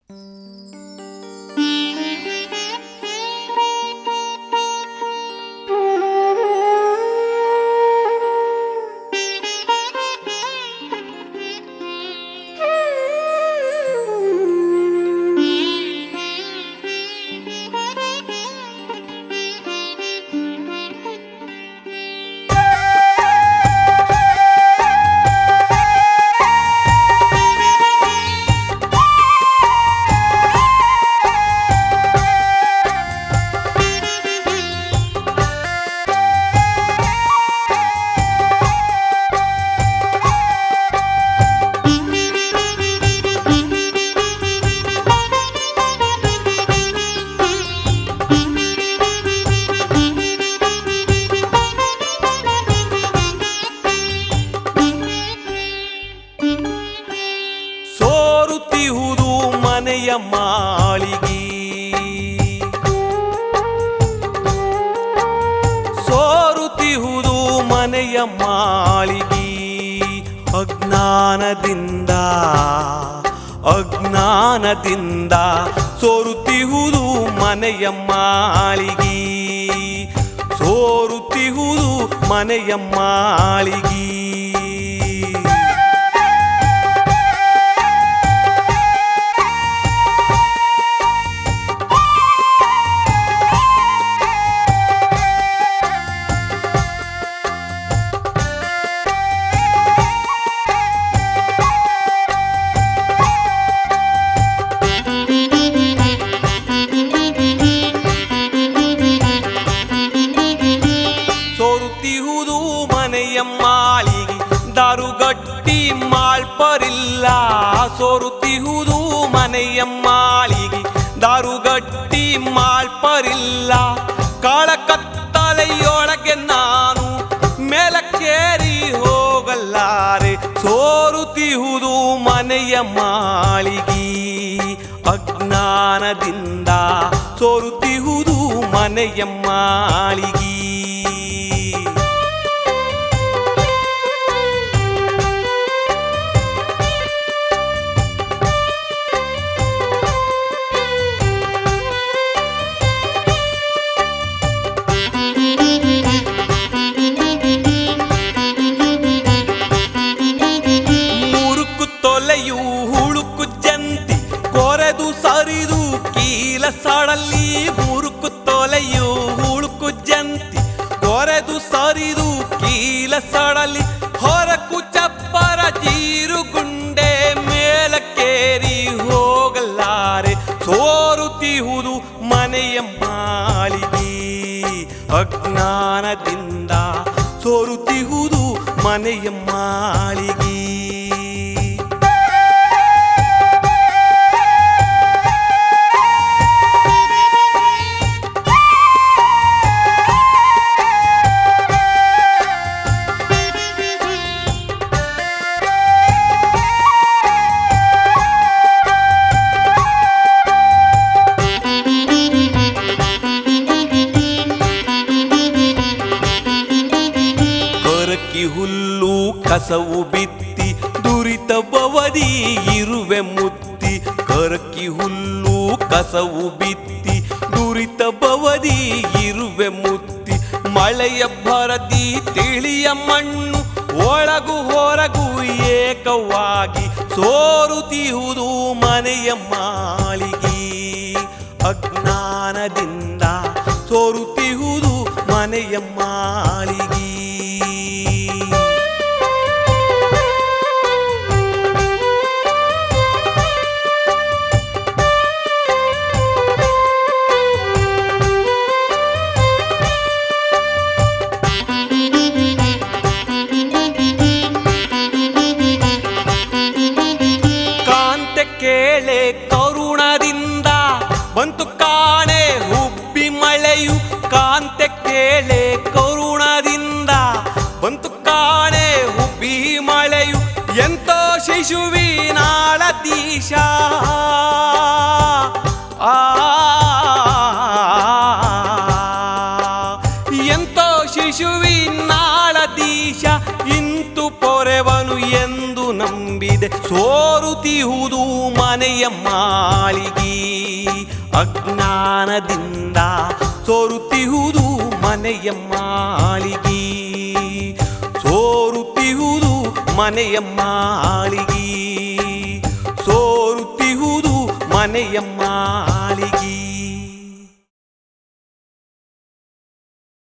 ಸೋರುತ್ತಿಹುದು ಮನೆಯ ಮಾಳಿಗೆ ಸೋರುತ್ತಿಹುದು ಮನೆಯ ಮಾಳಿಗೆ ಅಜ್ಞಾನದಿಂದ ಅಜ್ಞಾನದಿಂದ ಸೋರುತ್ತಿಹುದು ಮನೆಯ ಮಾಳಿಗೆ ಸೋರುತ್ತಿಹುದು ಮನೆಯ ಮಾಳಿಗೆ ಸೋರುತ್ತಿಹುದು ಮನೆಯ ಮಾಳಿಗೆ ದಾರುಗಟ್ಟಿ ಮಾಳ್ಪರಿಲ್ಲ ಸೋರುತ್ತಿಹುದು ಮನೆಯ ಮಾಳಿಗೆ ದಾರುಗಟ್ಟಿ ಮಾಳ್ಪರಿಲ್ಲ ಕಾಳಕತ್ತಲೆಯೊಳಗೆ ನಾನು ಮೇಲಕ್ಕೇರಿ ಹೋಗಲಾರೆ ಸೋರುತ್ತಿಹುದು ಮನೆಯ ಮಾಳಿಗೆ ಅಜ್ಞಾನದಿಂದ ಸೋರುತ್ತಿಹುದು ಮನೆಯ ಮಾಳಿಗೆ ಮುರುಕು ತೊಲೆಯು ಹುಳುಕು ಜಂತಿ ಕೊರೆದು ಸರಿದು ಕೀಲ ಸಡಲಿ ಮುರುಕು ತೊಲೆಯು ಹುಳುಕು ಜಂತಿ ಕೊರೆದು ಸರಿದು ಕೀಲ ಸಡಲಿ ಹೊರಕು ಚಪ್ಪರ ಜೀರುಗುಂಡೆ ಮೇಲಕ್ಕೇರಿ ಹೋಗಲಾರೆ ಸೋರುತ್ತಿಹುದು ಮನೆಯ ಮಾಳಿಗೆ ಅಜ್ಞಾನದಿಂದ ಸೋರುತ್ತಿಹುದು ಮನೆಯ ಮಾಳಿಗೆ ಕೊರಕಿ ಹುಲ್ಲು ಕಸವು ಬಿತ್ತಿ ದುರಿತ ಬವದಿ ಇರುವೆ ಮುತ್ತಿ ಕೊರಕಿ ಹುಲ್ಲು ಕಸವು ಬಿತ್ತಿ ದುರಿತ ಬವದಿ ಇರುವೆ ಮುತ್ತಿ ಮಳೆಯ ಭರದಿ ತಿಳಿಯ ಮಣ್ಣು ಒಳಗು ಹೊರಗು ಏಕವಾಗಿ ಸೋರುತ್ತಿಹುದು ಮನೆಯ ಮಾಳಿಗೆ ಅಜ್ಞಾನದಿಂದ ಸೋರುತ್ತಿಹುದು ಮನೆಯ ಮಾಳಿಗೆ ಕಾಂತೆ ಕೇಳೆ ಕರುಣದಿಂದ ಬಂತು ಕಾಣೆ ಹುಬ್ಬಿ ಮಳೆಯು ಕಾಂತೆ ಕೇಳೆ ಕರುಣದಿಂದ ಬಂತು ಕಾಣೆ ಹುಬ್ಬಿ ಮಳೆಯು ಎಂತೋ ಶಿಶುವಿನಾಳ ದೀಶ ಆ ಎಂತೋ ಶಿಶುವಿನಾಳ ದೀಶ ಇಂತು ಪೊರೆವನು ಎಂದು ನಂಬಿದೆ ಸೋರುತ್ತಿಹುದು ಮನೆಯ ಮಾಳಿಗಿ ಅಜ್ಞಾನದಿಂದ ಸೋರುತ್ತಿಹುದು ಮನೆಯ ಮಾಳಿಗಿ ಸೋರುತ್ತಿಹುದು ಮನೆಯ ಮಾಳಿಗಿ ಸೋರುತ್ತಿಹುದು ಮನೆಯ ಮಾಳಿಗಿ